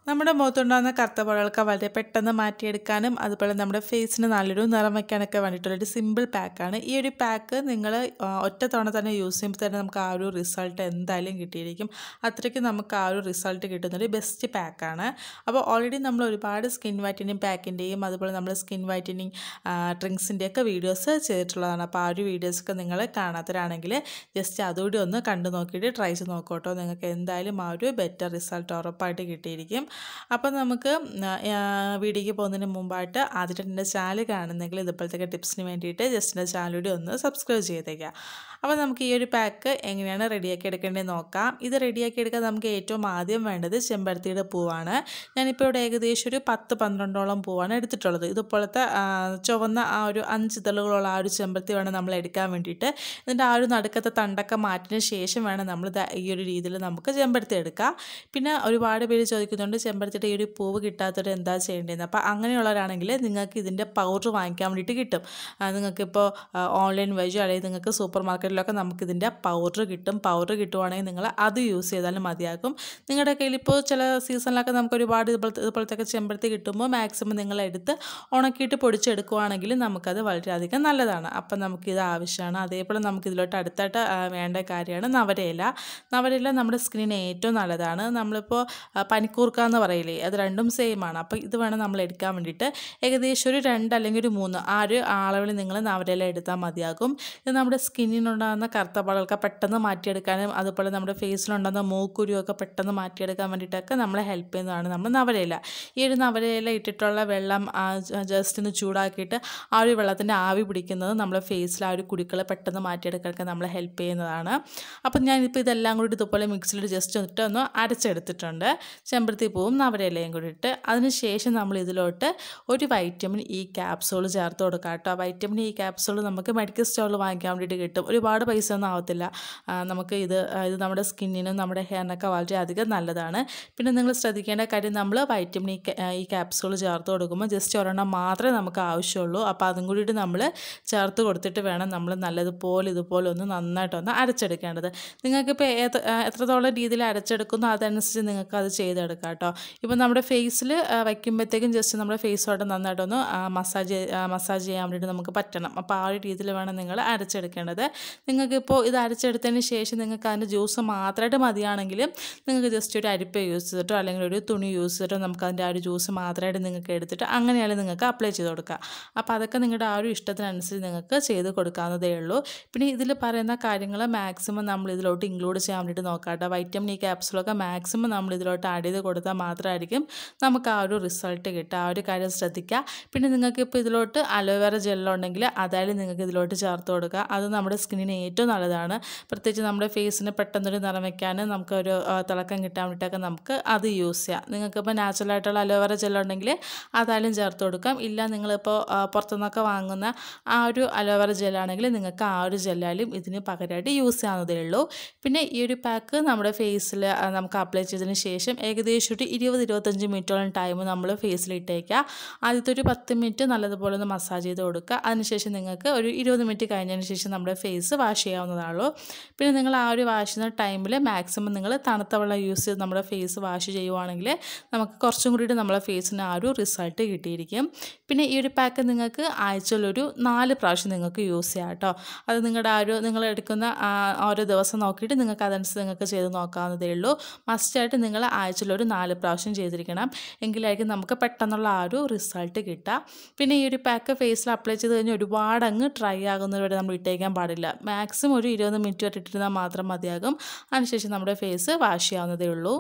നമ്മുടെ മുഖത്തുണ്ടാകുന്ന കറുത്ത പാടുകളൊക്കെ വളരെ പെട്ടെന്ന് മാറ്റിയെടുക്കാനും അതുപോലെ നമ്മുടെ ഫേസിന് നല്ലൊരു നിറം വയ്ക്കാനൊക്കെ വേണ്ടിയിട്ടുള്ളൊരു സിമ്പിൾ പാക്കാണ് ഈ ഒരു പാക്ക് നിങ്ങൾ ഒറ്റ തവണ തന്നെ യൂസ് ചെയ്യുമ്പോൾ തന്നെ നമുക്ക് ആ ഒരു റിസൾട്ട് എന്തായാലും കിട്ടിയിരിക്കും അത്രയ്ക്ക് നമുക്ക് ആ ഒരു റിസൾട്ട് കിട്ടുന്നൊരു ബെസ്റ്റ് പാക്കാണ് അപ്പോൾ ഓൾറെഡി നമ്മൾ ഒരുപാട് സ്കിൻ വൈറ്റനിങ് പാക്കിൻ്റെയും അതുപോലെ നമ്മൾ സ്കിൻ വൈറ്റനിങ് ഡ്രിങ്ക്സിൻ്റെയൊക്കെ വീഡിയോസ് ചെയ്തിട്ടുള്ളതാണ് അപ്പോൾ ആ ഒരു വീഡിയോസൊക്കെ നിങ്ങൾ കാണാത്തവരാണെങ്കിൽ ജസ്റ്റ് അതുകൂടി ഒന്ന് കണ്ടു നോക്കിയിട്ട് ട്രൈ ചെയ്ത് നോക്കട്ടോ നിങ്ങൾക്ക് എന്തായാലും ആ ഒരു ബെറ്റർ റിസൾട്ട് ഉറപ്പായിട്ട് കിട്ടിയിരിക്കും അപ്പോൾ നമുക്ക് വീഡിയോയ്ക്ക് പോകുന്നതിന് മുമ്പായിട്ട് ആദ്യമായിട്ട് എൻ്റെ ചാനൽ കാണുന്നെങ്കിൽ ഇതുപോലത്തെ ടിപ്സിന് വേണ്ടിയിട്ട് ജസ്റ്റ് എൻ്റെ ചാനൽ കൂടി ഒന്ന് സബ്സ്ക്രൈബ് ചെയ്തേക്കാം അപ്പോൾ നമുക്ക് ഈ ഒരു പാക്ക് എങ്ങനെയാണ് റെഡിയാക്കി എടുക്കേണ്ടത് നോക്കാം ഇത് റെഡിയാക്കി എടുക്കാൻ നമുക്ക് ഏറ്റവും ആദ്യം വേണ്ടത് ചെമ്പരത്തിയുടെ പൂവാണ് ഞാനിപ്പോൾ ഇവിടെ ഏകദേശം ഒരു പത്ത് പന്ത്രണ്ടോളം പൂവാണ് എടുത്തിട്ടുള്ളത് ഇതുപോലത്തെ ചുവന്ന ആ ഒരു അഞ്ച് ഇതളുകളുള്ള ആ ഒരു ചെമ്പരത്തി വേണം നമ്മൾ എടുക്കാൻ വേണ്ടിയിട്ട് ഇതിൻ്റെ ആ ഒരു നടുക്കത്തെ തണ്ടൊക്കെ മാറ്റിന് ശേഷം വേണം നമ്മൾ ഈ ഒരു രീതിയിൽ നമുക്ക് ചെമ്പരത്തി എടുക്കാം പിന്നെ ഒരുപാട് പേര് ചോദിക്കുന്നുണ്ട് ചെമ്പരത്തിയുടെ ഈ ഒരു പൂവ് കിട്ടാത്തവർ എന്താ ചെയ്യേണ്ടതെന്ന് അപ്പോൾ അങ്ങനെയുള്ളവരാണെങ്കിൽ നിങ്ങൾക്ക് ഇതിൻ്റെ പൗഡർ വാങ്ങിക്കാൻ വേണ്ടിയിട്ട് കിട്ടും നിങ്ങൾക്കിപ്പോൾ ഓൺലൈൻ വഴിയോ അല്ലെങ്കിൽ നിങ്ങൾക്ക് സൂപ്പർ മാർക്കറ്റിലൊക്കെ നമുക്കിതിൻ്റെ പൗഡർ കിട്ടും പൗഡർ കിട്ടുവാണെങ്കിൽ നിങ്ങൾ അത് യൂസ് ചെയ്താലും മതിയാകും നിങ്ങളുടെ കയ്യിൽ ഇപ്പോൾ ചില സീസണിലൊക്കെ നമുക്ക് ഒരുപാട് ഇതുപോലത്തെ ഇതുപോലത്തെ ചെമ്പരത്തി കിട്ടുമ്പോൾ മാക്സിമം നിങ്ങൾ എടുത്ത് ഉണക്കിയിട്ട് പൊടിച്ചെടുക്കുവാണെങ്കിൽ നമുക്കത് വളരെയധികം നല്ലതാണ് അപ്പം നമുക്കിത് ആവശ്യമാണ് അതേപോലെ നമുക്ക് ഇതിലോട്ട് അടുത്തായിട്ട് വേണ്ട കാര്യമാണ് നവരയില നവരയില നമ്മുടെ സ്കിന്നിന് ഏറ്റവും നല്ലതാണ് നമ്മളിപ്പോൾ പനിക്കൂർക്ക എന്ന് പറയില്ലേ അത് രണ്ടും സെയിം ആണ് അപ്പോൾ ഇത് വേണം നമ്മൾ എടുക്കാൻ വേണ്ടിയിട്ട് ഏകദേശം ഒരു രണ്ട് അല്ലെങ്കിൽ ഒരു മൂന്ന് ആ ഒരു അളവിൽ നിങ്ങൾ നവരയില എടുത്താൽ മതിയാകും ഇത് നമ്മുടെ സ്കിന്നിനുണ്ടാകുന്ന കറുത്ത പാടുകളൊക്കെ പെട്ടെന്ന് മാറ്റിയെടുക്കാനും അതുപോലെ നമ്മുടെ ഫേസിലുണ്ടാകുന്ന മൂക്കുരുവൊക്കെ പെട്ടെന്ന് മാറ്റിയെടുക്കാൻ വേണ്ടിയിട്ടൊക്കെ നമ്മളെ ഹെൽപ്പ് ചെയ്യുന്നതാണ് നമ്മൾ നവരയില ഈ ഒരു നവരയില ഇട്ടിട്ടുള്ള വെള്ളം ജസ്റ്റ് ഒന്ന് ചൂടാക്കിയിട്ട് ആ ഒരു വെള്ളത്തിൻ്റെ ആവി പിടിക്കുന്നത് നമ്മുടെ ഫേസിൽ ആ ഒരു കുടിക്കൾ പെട്ടെന്ന് മാറ്റിയെടുക്കാനൊക്കെ നമ്മളെ ഹെൽപ്പ് ചെയ്യുന്നതാണ് അപ്പം ഞാനിപ്പോൾ ഇതെല്ലാം കൂടി ഇതുപോലെ മിക്സിയിൽ ജസ്റ്റ് ഇട്ട് ഒന്ന് അരച്ചെടുത്തിട്ടുണ്ട് ചെമ്പരത്തി പൂവും നവരയിലയും കൂടി ഇട്ട് അതിനുശേഷം നമ്മൾ ഇതിലോട്ട് ഒരു വൈറ്റമിൻ ഇ ക്യാപ്സൂൾ ചേർത്ത് കൊടുക്കാം കേട്ടോ വൈറ്റമിൻ ഇ ക്യാപ്സൂൾ നമുക്ക് മെഡിക്കൽ സ്റ്റോറിൽ വാങ്ങിക്കാൻ വേണ്ടിയിട്ട് കിട്ടും ഒരുപാട് പൈസ ഒന്നും ആവത്തില്ല നമുക്ക് ഇത് ഇത് നമ്മുടെ സ്കിന്നിനും നമ്മുടെ ഹെയറിനൊക്കെ വളരെയധികം നല്ലതാണ് പിന്നെ നിങ്ങൾ ശ്രദ്ധിക്കേണ്ട കാര്യം നമ്മൾ വൈറ്റമിൻ ഇ ഈ ക്യാപ്സൂൾ ചേർത്ത് കൊടുക്കുമ്പോൾ ജസ്റ്റ് ഒരെണ്ണം മാത്രമേ നമുക്ക് ആവശ്യമുള്ളൂ അപ്പോൾ അതും കൂടിയിട്ട് നമ്മൾ ചേർത്ത് കൊടുത്തിട്ട് വേണം നമ്മൾ നല്ലതുപോലെ ഇതുപോലെ ഒന്ന് നന്നായിട്ടൊന്ന് അരച്ചെടുക്കേണ്ടത് നിങ്ങൾക്കിപ്പോൾ ഏത് എത്രത്തോളം രീതിയിൽ അരച്ചെടുക്കുന്നു അതനുസരിച്ച് നിങ്ങൾക്ക് അത് ചെയ്തെടുക്കാം കേട്ടോ ഇപ്പോൾ നമ്മുടെ ഫേസിൽ വയ്ക്കുമ്പോഴത്തേക്കും ജസ്റ്റ് നമ്മുടെ ഫേസോട്ട് നന്നായിട്ടൊന്ന് മസാജ് മസാജ് ചെയ്യാൻ വേണ്ടിയിട്ട് നമുക്ക് പറ്റണം അപ്പോൾ ആ ഒരു രീതിയിൽ വേണം നിങ്ങൾ അരച്ചെടുക്കേണ്ടത് നിങ്ങൾക്കിപ്പോൾ ഇത് അരച്ചെടുത്തതിന് ശേഷം നിങ്ങൾക്ക് അതിൻ്റെ ജ്യൂസ് മാത്രമായിട്ട് മതിയാണെങ്കിൽ നിങ്ങൾക്ക് ജസ്റ്റ് ഒരു അരിപ്പ യൂസ് ചെയ്തിട്ടോ അല്ലെങ്കിൽ ഒരു തുണി യൂസ് ചെയ്തിട്ടോ നമുക്ക് അതിൻ്റെ ആ ഒരു ജ്യൂസ് മാത്രമായിട്ട് നിങ്ങൾക്ക് എടുത്തിട്ട് അങ്ങനെയാണ് നിങ്ങൾക്ക് അപ്ലൈ ചെയ്ത് കൊടുക്കുക അപ്പോൾ അതൊക്കെ നിങ്ങളുടെ ആ ഒരു ഇഷ്ടത്തിനനുസരിച്ച് നിങ്ങൾക്ക് ചെയ്ത് കൊടുക്കാവുന്നതേ ഉള്ളൂ പിന്നെ ഇതിൽ പറയുന്ന കാര്യങ്ങൾ മാക്സിമം നമ്മൾ ഇതിലോട്ട് ഇൻക്ലൂഡ് ചെയ്യാൻ വേണ്ടിയിട്ട് നോക്കാം കേട്ടോ വൈറ്റമിൻ ഇ ക്യാപ്സുലൊക്കെ മാക്സിമം നമ്മൾ ഇതിലോട്ട് ആഡ് ചെയ്ത് കൊടുത്താൽ മാത്രമായിരിക്കും നമുക്ക് ആ ഒരു റിസൾട്ട് കിട്ടുക ആ ഒരു കാര്യം ശ്രദ്ധിക്കുക പിന്നെ നിങ്ങൾക്ക് ഇപ്പോൾ ഇതിലോട്ട് അലോവേറ ജെല്ലുണ്ടെങ്കിൽ അതായാലും നിങ്ങൾക്ക് ഇതിലോട്ട് ചേർത്ത് കൊടുക്കുക അത് നമ്മുടെ സ്കിന്നിന് ഏറ്റവും നല്ലതാണ് പ്രത്യേകിച്ച് നമ്മുടെ ഫേസിന് പെട്ടെന്നൊരു നിറം വയ്ക്കാനും നമുക്കൊരു തിളക്കം കിട്ടാൻ വേണ്ടിയിട്ടൊക്കെ നമുക്ക് അത് യൂസ് ചെയ്യാം നിങ്ങൾക്കിപ്പോൾ നാച്ചുറലായിട്ടുള്ള അലോവേറ ജെല്ലുണ്ടെങ്കിൽ അതായാലും ചേർത്ത് കൊടുക്കാം ഇല്ല നിങ്ങളിപ്പോൾ പുറത്തുനിന്നൊക്കെ വാങ്ങുന്ന ആ ഒരു അലോവേറ ജെല്ലാണെങ്കിൽ നിങ്ങൾക്ക് ആ ഒരു ജെല്ലായാലും ഇതിന് പകരമായിട്ട് യൂസ് ചെയ്യാവുന്നതേ ഉള്ളൂ പിന്നെ ഈ ഒരു പാക്ക് നമ്മുടെ ഫേസിൽ നമുക്ക് അപ്ലൈ ചെയ്തതിന് ശേഷം ഏകദേശം ഒരു ഇരുപത് ഇരുപത്തഞ്ച് മിനിറ്റോളം ടൈം നമ്മൾ ഫേസിൽ ഇട്ടേക്കുക ആദ്യത്തെ ഒരു പത്ത് മിനിറ്റ് നല്ലതുപോലെ ഒന്ന് മസാജ് ചെയ്ത് കൊടുക്കുക അതിനുശേഷം നിങ്ങൾക്ക് ഒരു ഇരുപത് മിനിറ്റ് കഴിഞ്ഞതിന് ശേഷം നമ്മുടെ ഫേസ് വാഷ് ചെയ്യാവുന്നതാണല്ലോ പിന്നെ നിങ്ങൾ ആ ഒരു വാഷ് ചെയ്യുന്ന ടൈമിൽ മാക്സിമം നിങ്ങൾ തണുത്ത വെള്ളം യൂസ് ചെയ്ത് നമ്മുടെ ഫേസ് വാഷ് ചെയ്യുവാണെങ്കിൽ നമുക്ക് കുറച്ചും കൂടിയിട്ട് നമ്മളെ ഫേസിന് ആ ഒരു റിസൾട്ട് കിട്ടിയിരിക്കും പിന്നെ ഈ ഒരു പാക്ക് നിങ്ങൾക്ക് ആഴ്ചയിലൊരു നാല് പ്രാവശ്യം നിങ്ങൾക്ക് യൂസ് ചെയ്യാം കേട്ടോ അത് നിങ്ങളുടെ ആ ഒരു നിങ്ങൾ എടുക്കുന്ന ഓരോ ദിവസം നോക്കിയിട്ട് നിങ്ങൾക്ക് അതനുസരിച്ച് നിങ്ങൾക്ക് ചെയ്ത് നോക്കാവുന്നതേ ഉള്ളൂ മസ്റ്റായിട്ട് നിങ്ങൾ ആഴ്ചയിലൊരു നാല് പ്രാവശ്യം ചെയ്തിരിക്കണം എങ്കിലായിരിക്കും നമുക്ക് പെട്ടെന്നുള്ള ആ ഒരു റിസൾട്ട് കിട്ടുക പിന്നെ ഈ ഒരു പാക്ക് ഫേസിൽ അപ്ലൈ ചെയ്ത് കഴിഞ്ഞാൽ ഒരുപാട് അങ്ങ് ഡ്രൈ ആകുന്നത് വരെ നമ്മൾ ഇട്ടേക്കാൻ പാടില്ല മാക്സിമം ഒരു ഇരുപത് മിനിറ്റ് വരെ ഇട്ടിരുന്നാൽ മാത്രം മതിയാകും അതിനുശേഷം നമ്മുടെ ഫേസ് വാഷ് ചെയ്യാവുന്നതേ ഉള്ളൂ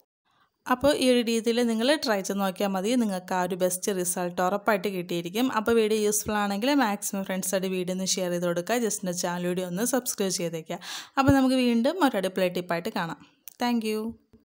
അപ്പോൾ ഈ ഒരു രീതിയിൽ നിങ്ങൾ ട്രൈ ചെയ്ത് നോക്കിയാൽ മതി നിങ്ങൾക്ക് ആ ഒരു ബെസ്റ്റ് റിസൾട്ട് ഉറപ്പായിട്ട് കിട്ടിയിരിക്കും അപ്പോൾ വീഡിയോ യൂസ്ഫുൾ ആണെങ്കിൽ മാക്സിമം ഫ്രണ്ട്സായിട്ട് വീഡിയോ ഒന്ന് ഷെയർ ചെയ്ത് കൊടുക്കുക ജസ്റ്റ് ചാനൽ വീഡിയോ ഒന്ന് സബ്സ്ക്രൈബ് ചെയ്തേക്കുക അപ്പോൾ നമുക്ക് വീണ്ടും ഒരു അടുക്കള ടിപ്പായിട്ട് കാണാം താങ്ക്